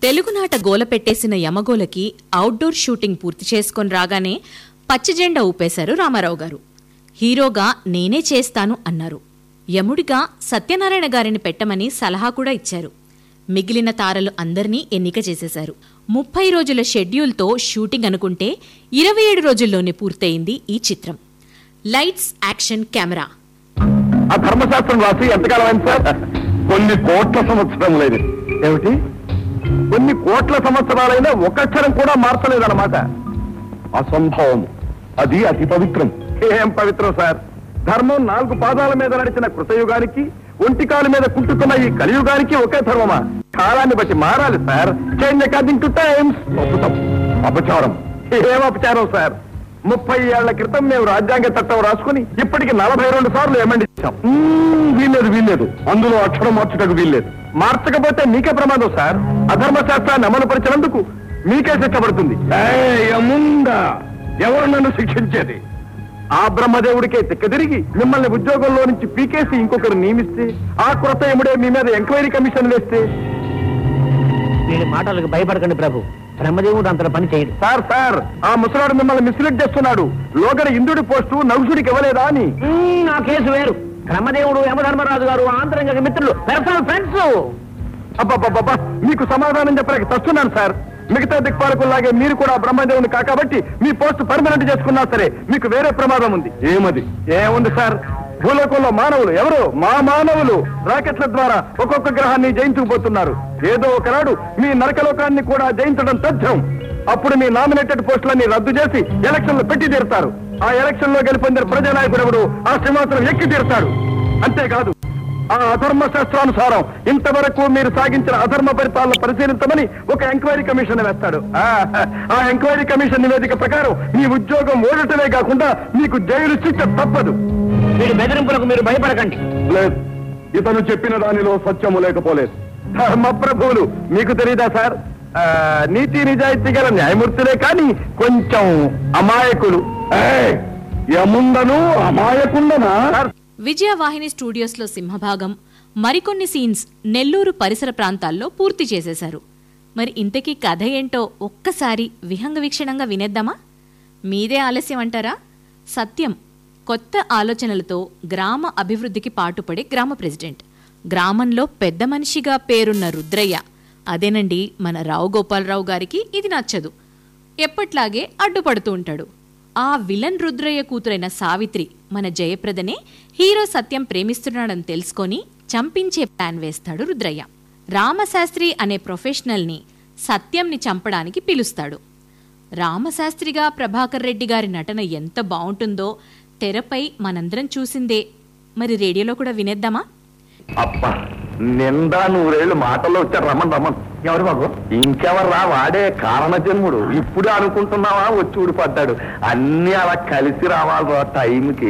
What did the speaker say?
తెలుగునాట గోల పెట్టేసిన యమగోలకి అవుట్డోర్ షూటింగ్ పూర్తి చేసుకొని రాగానే పచ్చజెండా ఊపేశారు రామారావు గారు హీరోగా నేనే చేస్తాను అన్నారు యముడిగా సత్యనారాయణ గారిని పెట్టమని సలహా కూడా ఇచ్చారు మిగిలిన తారలు అందర్నీ ఎన్నిక చేసేశారు ముప్పై రోజుల షెడ్యూల్తో షూటింగ్ అనుకుంటే ఇరవై ఏడు రోజుల్లోనే పూర్తయింది ఈ చిత్రం లైట్స్ యాక్షన్ కెమెరా ఆ ధర్మశాస్త్రం రాసి ఎంతకాలం అయింది సార్ కొన్ని కోట్ల సంవత్సరం లేదు ఏమిటి కొన్ని కోట్ల సంవత్సరాలైనా ఒక అక్షరం కూడా మార్చలేదన్నమాట అసంభవం అది అతి పవిత్రం ఏం పవిత్రం సార్ ధర్మం నాలుగు పాదాల మీద నడిచిన కృతయుగానికి ఒంటికాల మీద కుంటుతున్న ఈ కలియుగానికి ఒకే ధర్మమా కాలాన్ని బట్టి మారాలి sir change according to times అద్భుతం అపచారం ఏం అపచారం సార్ ముప్పై ఏళ్ల క్రితం మేము రాజ్యాంగ చట్టం రాసుకుని ఇప్పటికి నలభై రెండు సార్లు ఎమండి ఇచ్చాం మ్మ్, వీల్లేదు వీల్లేదు అందులో అక్షరం మార్చుటకు వీల్లేదు మార్చకపోతే మీకే ప్రమాదం సార్ అధర్మ శాస్త్రాన్ని అమలు పరిచినందుకు మీకే శిక్ష పడుతుంది ముందా ఎవరు నన్ను శిక్షించేది ఆ బ్రహ్మదేవుడికే తిక్కదిరిగి మిమ్మల్ని ఉద్యోగంలో నుంచి పీకేసి ఇంకొకరు నియమిస్తే ఆ కృత ఎముడే మీ మీద ఎంక్వైరీ కమిషన్ వేస్తే వీడి మాటలకు భయపడకండి ప్రభు బ్రహ్మదేవుడు అంతటి పని చేయడు సార్ సార్ ఆ ముసలాడు మిమ్మల్ని మిస్లీడ్ చేస్తున్నాడు లోగడ ఇంద్రుడి పోస్టు నగుసుడికి ఇవ్వలేదా అని మ్మ్, ఆ కేసు వేరు బ్రహ్మదేవుడు యమధర్మరాజు గారు ఆంతరంగ మిత్రులు పర్సనల్ ఫ్రెండ్స్ అబ్బబ్బబ్బబ్బా మీకు సమాధానం చెప్పలేక తస్తున్నాను సార్ మిగతా దిక్పాలకుల్లాగే మీరు కూడా బ్రహ్మదేవుని కాకబట్టి మీ పోస్ట్ పర్మనెంట్ చేసుకున్నా సరే మీకు వేరే ప్రమాదం ఉంది ఏమది ఏముంది సార్ భూలోకంలో మానవులు ఎవరు మా మానవులు రాకెట్ల ద్వారా ఒక్కొక్క గ్రహాన్ని జయించుకుపోతున్నారు ఏదో ఒకనాడు మీ నరకలోకాన్ని కూడా జయించడం తథ్యం అప్పుడు మీ నామినేటెడ్ పోస్టులన్నీ రద్దు చేసి ఎలక్షన్లు పెట్టి తీరుతారు ఆ ఎలక్షన్ లో గెలుపొందిన ప్రజానాయకుడు ఎవడు ఆ సింహాసనం ఎక్కి తీరుతాడు అంతేకాదు ఆ అధర్మ శాస్త్రానుసారం ఇంతవరకు మీరు సాగించిన అధర్మ ఫలితాలను పరిశీలించమని ఒక ఎంక్వైరీ కమిషన్ వేస్తాడు ఆ, ఆ ఎంక్వైరీ కమిషన్ నివేదిక ప్రకారం మీ ఉద్యోగం ఓడటమే కాకుండా మీకు జైలు శిక్ష తప్పదు వీడి బెదిరింపులకు మీరు భయపడకండి లేదు ఇతను చెప్పిన దానిలో సత్యము లేకపోలేదు ధర్మ ప్రభువులు మీకు తెలీదా సార్ ఆ, నీతి నిజాయితీ గల న్యాయమూర్తులే కానీ కొంచెం అమాయకులు యముండను అమాయకుండనా విజయవాహిని స్టూడియోస్లో సింహభాగం మరికొన్ని సీన్స్ నెల్లూరు పరిసర ప్రాంతాల్లో పూర్తి చేసేశారు మరి ఇంతకీ కథ ఏంటో ఒక్కసారి విహంగ వీక్షణంగా వినేద్దామా మీదే ఆలస్యం అంటారా సత్యం కొత్త ఆలోచనలతో గ్రామ అభివృద్ధికి పాటుపడే గ్రామ ప్రెసిడెంట్ గ్రామంలో పెద్ద మనిషిగా పేరున్న రుద్రయ్య అదేనండి మన రావు గోపాలరావు గారికి ఇది నచ్చదు ఎప్పట్లాగే అడ్డుపడుతూ ఉంటాడు ఆ విలన్ రుద్రయ్య కూతురైన సావిత్రి మన జయప్రదనే హీరో సత్యం ప్రేమిస్తున్నాడని తెలుసుకొని చంపించే ప్లాన్ వేస్తాడు రుద్రయ్య రామశాస్త్రి అనే ప్రొఫెషనల్ని సత్యంని చంపడానికి పిలుస్తాడు రామశాస్త్రిగా ప్రభాకర్ రెడ్డి గారి నటన ఎంత బావుంటుందో తెరపై మనందరం చూసిందే మరి రేడియోలో కూడా వినేద్దామా అబ్బా నిండా నూరేళ్ళు మాటల్లో వచ్చారు రమన్ రమన్ ఎవరు బాబు ఇంకెవర్రా వాడే కారణ జన్ముడు ఇప్పుడే అనుకుంటున్నావా వచ్చి ఊడిపడ్డాడు అన్ని అలా కలిసి రావాలి టైంకి